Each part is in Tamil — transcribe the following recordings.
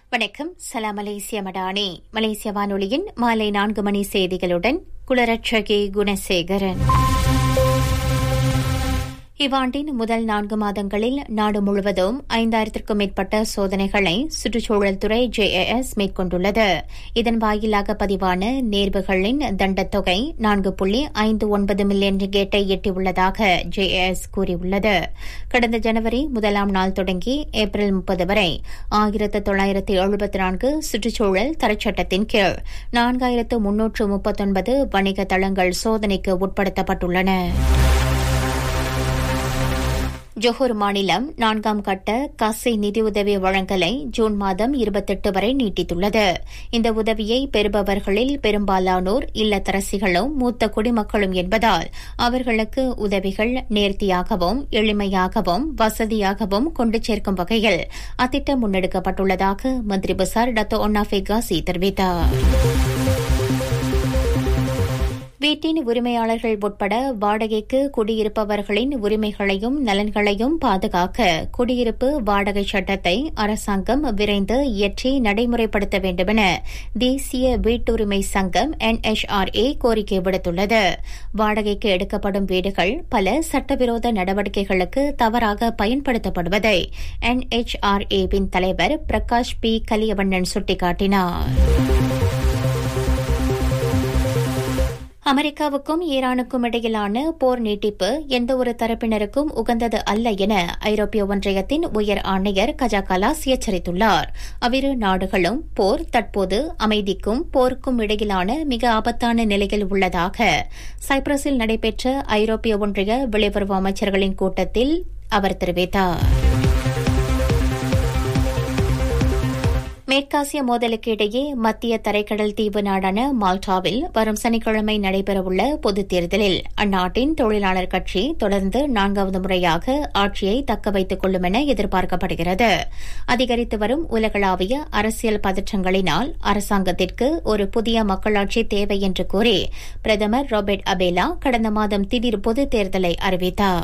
வணக்கம் சலாம் மலேசிய மடானி மலேசிய வானொலியின் மாலை நான்கு மணி செய்திகளுடன் குளரட்சகி குணசேகரன் இவ்வாண்டின் முதல் நான்கு மாதங்களில் நாடு முழுவதும் ஐந்தாயிரத்திற்கும் மேற்பட்ட சோதனைகளை சுற்றுச்சூழல் துறை ஜேஏஎஸ் மேற்கொண்டுள்ளது இதன் வாயிலாக பதிவான நேர்வுகளின் தண்டத்தொகை நான்கு புள்ளி ஐந்து ஒன்பது மில்லியன் ரிகேட்டை எட்டியுள்ளதாக ஜேஏஎஸ் கூறியுள்ளது கடந்த ஜனவரி முதலாம் நாள் தொடங்கி ஏப்ரல் முப்பது வரை ஆயிரத்து தொள்ளாயிரத்து எழுபத்தி நான்கு சுற்றுச்சூழல் தரச்சட்டத்தின் கீழ் நான்காயிரத்து முன்னூற்று முப்பத்தொன்பது வணிக தளங்கள் சோதனைக்கு உட்படுத்தப்பட்டுள்ளன ஜொஹூர் மாநிலம் நான்காம் கட்ட கசை நிதியுதவி வழங்கலை ஜூன் மாதம் இருபத்தெட்டு வரை நீட்டித்துள்ளது இந்த உதவியை பெறுபவர்களில் பெரும்பாலானோர் இல்லத்தரசிகளும் மூத்த குடிமக்களும் என்பதால் அவர்களுக்கு உதவிகள் நேர்த்தியாகவும் எளிமையாகவும் வசதியாகவும் கொண்டு சேர்க்கும் வகையில் அத்திட்டம் முன்னெடுக்கப்பட்டுள்ளதாக மந்திரி பசார் டத்தோ ஒன்னா ஃபெகாசி தெரிவித்தார் வீட்டின் உரிமையாளர்கள் உட்பட வாடகைக்கு குடியிருப்பவர்களின் உரிமைகளையும் நலன்களையும் பாதுகாக்க குடியிருப்பு வாடகை சட்டத்தை அரசாங்கம் விரைந்து இயற்றி நடைமுறைப்படுத்த வேண்டுமென தேசிய வீட்டுரிமை சங்கம் என்எச்ஆர்ஏ கோரிக்கை விடுத்துள்ளது வாடகைக்கு எடுக்கப்படும் வீடுகள் பல சட்டவிரோத நடவடிக்கைகளுக்கு தவறாக பயன்படுத்தப்படுவதை என்எச்ஆர்ஏவின் தலைவர் பிரகாஷ் பி கலியவண்ணன் சுட்டிக்காட்டினார் அமெரிக்காவுக்கும் ஈரானுக்கும் இடையிலான போர் நீட்டிப்பு எந்தவொரு தரப்பினருக்கும் உகந்தது அல்ல என ஐரோப்பிய ஒன்றியத்தின் உயர் ஆணையர் கஜா கலாஸ் எச்சரித்துள்ளார் அவ்விரு நாடுகளும் போர் தற்போது அமைதிக்கும் போருக்கும் இடையிலான மிக ஆபத்தான நிலையில் உள்ளதாக சைப்ரஸில் நடைபெற்ற ஐரோப்பிய ஒன்றிய வெளியுறவு அமைச்சர்களின் கூட்டத்தில் அவர் தெரிவித்தார் மேற்காசிய மோதலுக்கு இடையே மத்திய தரைக்கடல் தீவு நாடான மால்டாவில் வரும் சனிக்கிழமை நடைபெறவுள்ள பொதுத் தேர்தலில் அந்நாட்டின் தொழிலாளர் கட்சி தொடர்ந்து நான்காவது முறையாக ஆட்சியை தக்க வைத்துக் கொள்ளும் என எதிர்பார்க்கப்படுகிறது அதிகரித்து வரும் உலகளாவிய அரசியல் பதற்றங்களினால் அரசாங்கத்திற்கு ஒரு புதிய மக்களாட்சி தேவை என்று கூறி பிரதமர் ராபர்ட் அபேலா கடந்த மாதம் திடீர் பொதுத் தேர்தலை அறிவித்தார்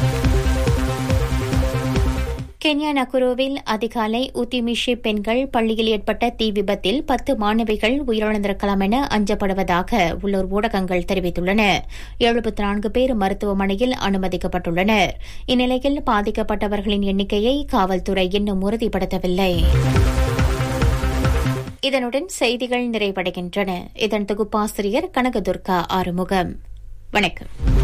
கென்யா நக்குரோவில் அதிகாலை உத்திமிஷி பெண்கள் பள்ளியில் ஏற்பட்ட தீ விபத்தில் பத்து மாணவிகள் உயிரிழந்திருக்கலாம் என அஞ்சப்படுவதாக உள்ளூர் ஊடகங்கள் தெரிவித்துள்ளன எழுபத்தி நான்கு பேர் மருத்துவமனையில் அனுமதிக்கப்பட்டுள்ளனர் இந்நிலையில் பாதிக்கப்பட்டவர்களின் எண்ணிக்கையை காவல்துறை இன்னும் உறுதிப்படுத்தவில்லை இதனுடன் செய்திகள் நிறைவடைகின்றன இதன் தொகுப்பாசிரியர் கனகதுர்கா ஆறுமுகம் வணக்கம்